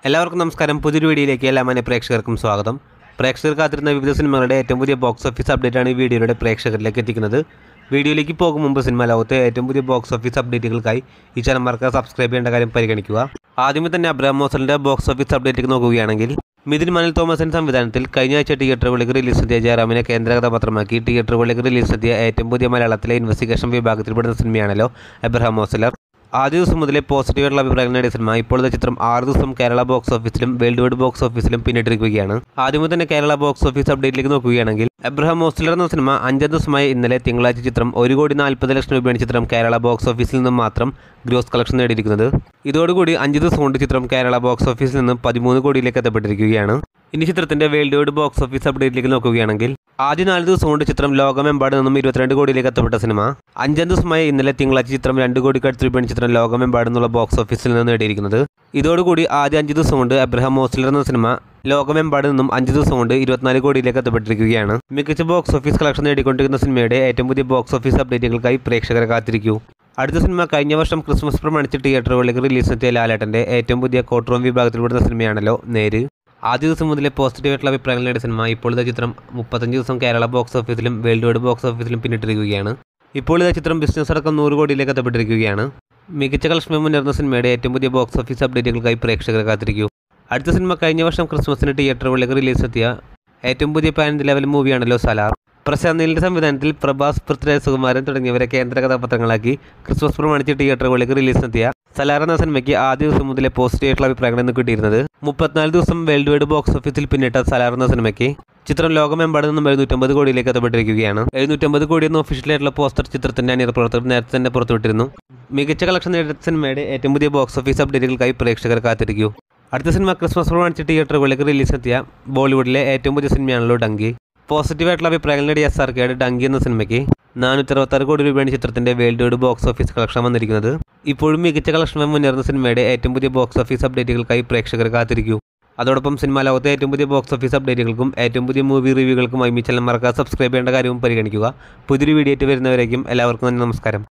എല്ലാവർക്കും നമസ്കാരം പുതിയൊരു വീഡിയോയിലേക്ക് എല്ലാ മാന്യ പ്രേക്ഷകർക്കും സ്വാഗതം പ്രേക്ഷകർ കാത്തിരുന്ന വിവിധ സിനിമകളുടെ ഏറ്റവും പുതിയ ബോക്സ് ഓഫീസ് അപ്ഡേറ്റാണ് ഈ വീഡിയോയുടെ പ്രേക്ഷകരിലേക്ക് എത്തിക്കുന്നത് വീഡിയോയിലേക്ക് പോകും മുമ്പ് സിനിമ ലോകത്തെ ഏറ്റവും പുതിയ ബോക്സ് ഓഫീസ് അപ്ഡേറ്റുകൾക്കായി ഈ ചാനൽ മറക്കാതെ സബ്സ്ക്രൈബ് ചെയ്യേണ്ട കാര്യം പരിഗണിക്കുക ആദ്യമേ തന്നെ അബ്രഹാം മോസലിൻ്റെ ബോക്സ് ഓഫീസ് അപ്ഡേറ്റിലേക്ക് നോക്കുകയാണെങ്കിൽ മിഥുൻ മനിൽ തോമസിന്റെ സംവിധാനത്തിൽ കഴിഞ്ഞ ആഴ്ച തിയേറ്ററുകളിലേക്ക് റിലീസ് എത്തിയ ജയറാമിനെ കേന്ദ്ര കഥാപാത്രമാക്കി തിയേറ്ററുകളിലേക്ക് റിലീസ് എത്തിയ ഏറ്റവും പുതിയ മലയാളത്തിലെ ഇൻവെസ്റ്റിഗേഷൻ വിഭാഗത്തിൽപ്പെടുന്ന സിനിമയാണല്ലോ എബ്രഹാം മോസലർ ആദ്യ ദിവസം മുതലേ പോസിറ്റീവായിട്ടുള്ള അഭിപ്രായങ്ങൾ നേടിയ സിനിമ ഇപ്പോഴത്തെ ചിത്രം ആറ് ദിവസം കേരള ബോക്സ് ഓഫീസിലും വേൾഡ് വൈഡ് ബോക്സ് ഓഫീസിലും പിന്നിട്ടിരിക്കുകയാണ് ആദ്യമേ തന്നെ കേരള ബോക്സ് ഓഫീസ് അപ്ഡേറ്റിലേക്ക് നോക്കുകയാണെങ്കിൽ എബ്രഹാം മോസ്ലർ എന്ന സിനിമ അഞ്ചാം ദിവസമായ ഇന്നലെ തിങ്കളാഴ്ച ചിത്രം ഒരു കോടി നാൽപ്പത് ലക്ഷം രൂപയാണ് ചിത്രം കേരള ബോക്സ് ഓഫീസിൽ നിന്നും മാത്രം ഗ്രോസ് കളക്ഷൻ നേടിയിരിക്കുന്നത് ഇതോടുകൂടി അഞ്ച് ദിവസം കൊണ്ട് ചിത്രം കേരള ബോക്സ് ഓഫീസിൽ നിന്ന് പതിമൂന്ന് കോടിയിലേക്ക് എത്തപ്പെട്ടിരിക്കുകയാണ് ഇനി ചിത്രത്തിന്റെ വേൾഡ് വൈഡ് ബോക്സ് ഓഫീസ് അപ്ഡേറ്റിലേക്ക് നോക്കുകയാണെങ്കിൽ ആദ്യ നാല് ദിവസം കൊണ്ട് ചിത്രം ലോകമെമ്പാട് നിന്നും ഇരുപത്തിരണ്ട് കോടിയിലേക്ക് എത്തപ്പെട്ട സിനിമ അഞ്ചാം ദിവസമായ ഇന്നലെ തിങ്കളാഴ്ച ചിത്രം രണ്ട് കോടിക്ക് അടുത്ത് രൂപയാണ് ചിത്രം ലോകമെമ്പാട് നിന്നുള്ള ബോക്സ് ഓഫീസിൽ നിന്ന് നേടിയിരിക്കുന്നത് ഇതോടുകൂടി ആദ്യ അഞ്ച് ദിവസം കൊണ്ട് അബ്രഹാം മോസ്ലർ എന്ന സിനിമ ലോകമെമ്പാട് നിന്നും അഞ്ച് ദിവസം കൊണ്ട് ഇരുപത്തിനാല് കോടിയിലേക്ക് എത്തപ്പെട്ടിരിക്കുകയാണ് മികച്ച ബോക്സ് ഓഫീസ് കളക്ഷൻ നേടിക്കൊണ്ടിരിക്കുന്ന സിനിമയുടെ ഏറ്റവും പുതിയ ബോക്സ് ഓഫീസ് അപ്ഡേറ്റുകൾക്കായി പ്രേക്ഷകരെ കാത്തിരിക്കൂ അടുത്ത സിനിമ കഴിഞ്ഞ വർഷം ക്രിസ്മസ് പ്രമാണിച്ച് തിയേറ്ററുകളിലേക്ക് റിലീസ് എത്തിയ ലാലേട്ടന്റെ ഏറ്റവും പുതിയ കോട്രോം വിഭാഗത്തിൽപ്പെടുന്ന സിനിമയാണല്ലോ നേര് ആദ്യ ദിവസം മുതലേ പോസിറ്റീവായിട്ടുള്ള അഭിപ്രായങ്ങൾ നേടിയ സിനിമ ഇപ്പോഴത്തെ ചിത്രം മുപ്പത്തഞ്ച് ദിവസം കേരള ബോക്സ് ഓഫീസിലും വേൾഡ് വൈഡ് ബോക്സ് ഓഫീസിലും പിന്നിട്ടിരിക്കുകയാണ് ഇപ്പോൾ ഇതാ ചിത്രം ബിസിനസ് അടക്കം നൂറ് കോടിയിലേക്ക് എത്തപ്പെട്ടിരിക്കുകയാണ് മികച്ച കളക്ഷൻ മുന്നേറുന്ന സിനിമയുടെ ഏറ്റവും പുതിയ ബോക്സ് ഓഫീസ് അപ്ഡേറ്റുകൾക്കായി പ്രേക്ഷകരെ കാത്തിരിക്കൂ അടുത്ത സിനിമ കഴിഞ്ഞ വർഷം ക്രിസ്മസിന് തിയേറ്ററുകളിലേക്ക് റിലീസ് എത്തിയ ഏറ്റവും പുതിയ പാൻ ലെവൽ മൂവിയാണല്ലോ സലാർ പ്രശാന്ത് നീലിന്റെ സംവിധാനത്തിൽ പ്രഭാസ് പൃഥ്വിരാജ് സുകുമാരൻ തുടങ്ങിയവരെ കേന്ദ്ര കഥാപാത്രങ്ങളാക്കി ക്രിസ്മസ് പ്രമാണിച്ച് തിയേറ്ററുകളിലേക്ക് റിലീസ് എത്തിയ സലാർ എന്ന സിനിമയ്ക്ക് ആദ്യ ദിവസം മുതലേ പോസിറ്റീവ് ആയിട്ടുള്ള അഭിപ്രായങ്ങൾ ഇന്ന് കിട്ടിയിരുന്നത് മുപ്പത്തിനാല് ദിവസം വേൾഡ് വൈഡ് ബോക്സ് ഓഫീസിൽ പിന്നിട്ട സലാർ എന്ന സിനിമയ്ക്ക് ചിത്രം ലോകമെമ്പാട് നിന്നും എഴുന്നൂറ്റമ്പത് കോടിയിലേക്ക് എത്തപ്പെട്ടിരിക്കുകയാണ് എഴുന്നൂറ്റമ്പത് കോടി എന്ന ഒഫീഷ്യലായിട്ടുള്ള പോസ്റ്റർ ചിത്രത്തിന്റെ അണിയർ പ്രവർത്തകർ നേരത്തെ തന്നെ പുറത്തുവിട്ടിരുന്നു മികച്ച കളക്ഷൻ നേടിയ സിനിമയുടെ ഏറ്റവും പുതിയ ബോക്സ് ഓഫീസ് അപ്ഡേറ്റുകൾക്കായി പ്രേക്ഷകർ കാത്തിരിക്കൂ അടുത്ത സിനിമ ക്രിസ്മസ് പ്രമാണിച്ച് തിയേറ്ററുകളിലേക്ക് റിലീസ് എത്തിയ ബോളിവുഡിലെ ഏറ്റവും പുതിയ സിനിമയാണല്ലോ ഡങ്കി പോസിറ്റീവായിട്ടുള്ള അഭിപ്രായങ്ങൾ നേടിയ എസ് ആർ കെയുടെ ഡങ്കി എന്ന സിനിമയ്ക്ക് നാനൂറ്റി അറുപത്താറ് കോടി രൂപയാണ് ചിത്രത്തിന്റെ world wide box office collection വന്നിരിക്കുന്നത് ഇപ്പോഴും മികച്ച കളക്ഷനുമായി മുന്നേറുന്ന സിനിമയുടെ ഏറ്റവും പുതിയ ബോക്സ് ഓഫീസ് അപ്ഡേറ്റുകൾക്കായി പ്രേക്ഷകർ കാത്തിരിക്കൂ അതോടൊപ്പം സിനിമാ ലോകത്തെ ഏറ്റവും പുതിയ ബോക്സ് ഓഫീസ് അപ്ഡേറ്റുകൾക്കും ഏറ്റവും പുതിയ മൂവി റിവ്യൂകൾക്കുമായി ഈ ചാനൽ മറക്കാതെ സബ്സ്ക്രൈബ് ചെയ്യേണ്ട കാര്യവും പരിഗണിക്കുക പുതിയൊരു വീഡിയോ ആയിട്ട് വരുന്നവരേക്കും എല്ലാവർക്കും നന്ദി നമസ്കാരം